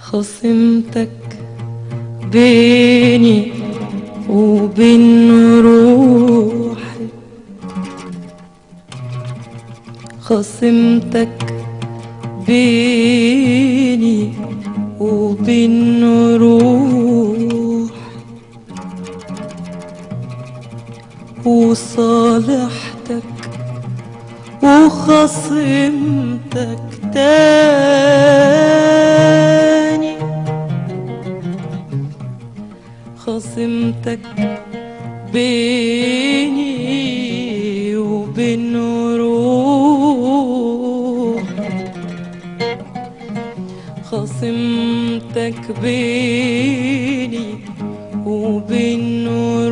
خصمتك بيني وبين روحي خصمتك بيني وبين روحي وصالحتك وخصمتك تاني خصمتك بيني وبين روح خصمتك بيني وبين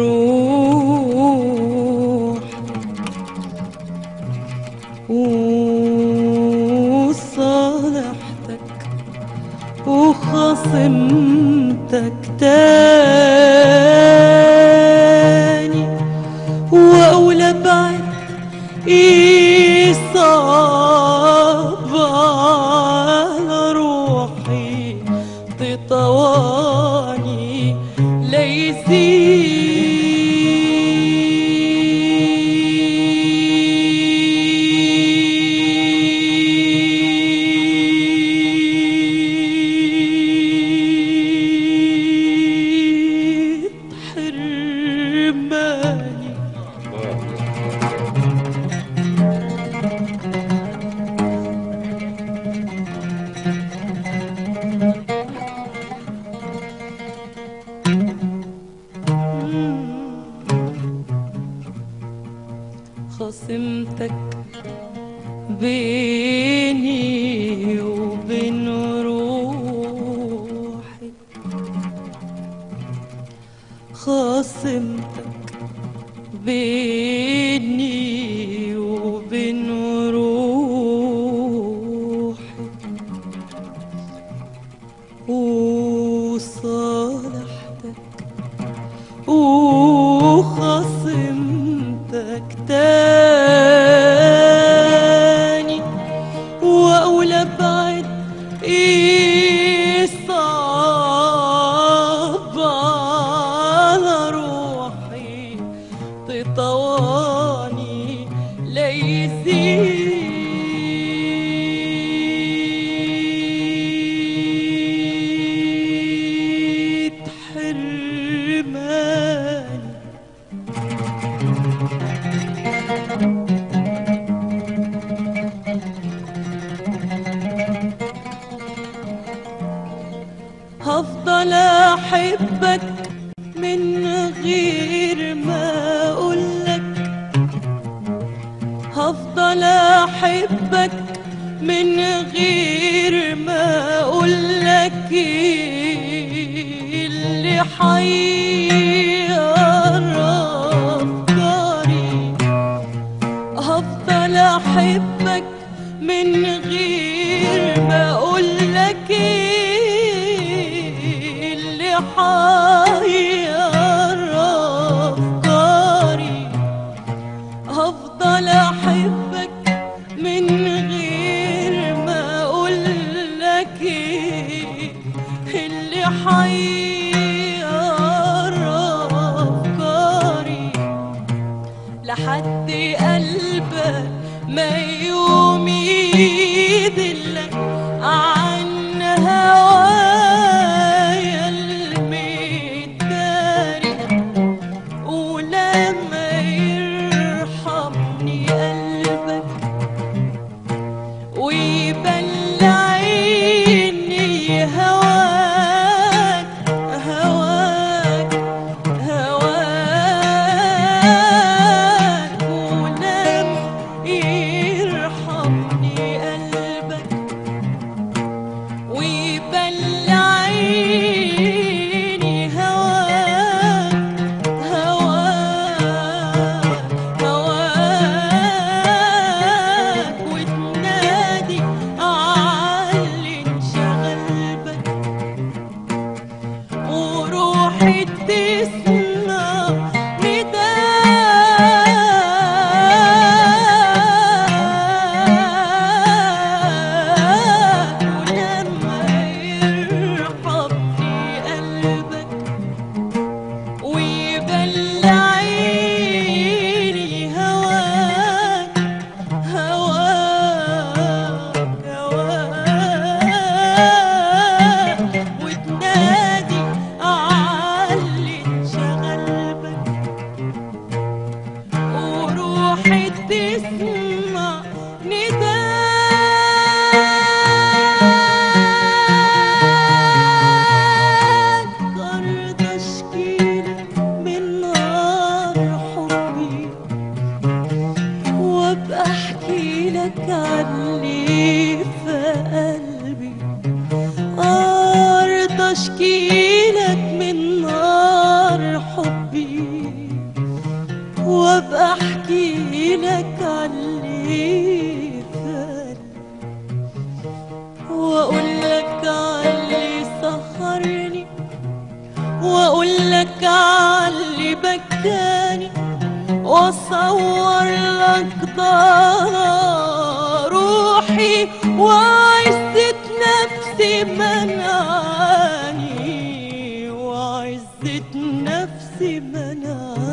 روح وصالحتك وخصمتك تاني واولى بعد يصاب على روحي تطواني ليزيد حرماني خصمتك بيني وبين روحي خصمتك بيني وبين روحي وصالحتك وخصمتك تاني واولى بعد يصاب على روحي تطواني ليزيد حرماني هفضل احبك من غير ما اقولك هفضل احبك من غير ما اقولك اللي حير افكاري هفضل احبك من غير ما اقولك اللي حير افكاري هفضل احبك من غير ما اقولك اللي حير افكاري لحد قلبك ما يوم يدلك عن هوايا المداري ولما يرحمني قلبك ويبلعني هواك هواك هواك ولم يرحمني تسمع نداك أرض أشكيلك من نار حبي وابقى احكي لك اللي في قلبي ارض اشكي لك من نار حبي وابقى احكي لك اللي في قلبي واقول لك اللي سهرني واقول لك اللي بكاني واصور لك ضنا روحي وعزة نفسي منعاني وعزة نفسي منعاني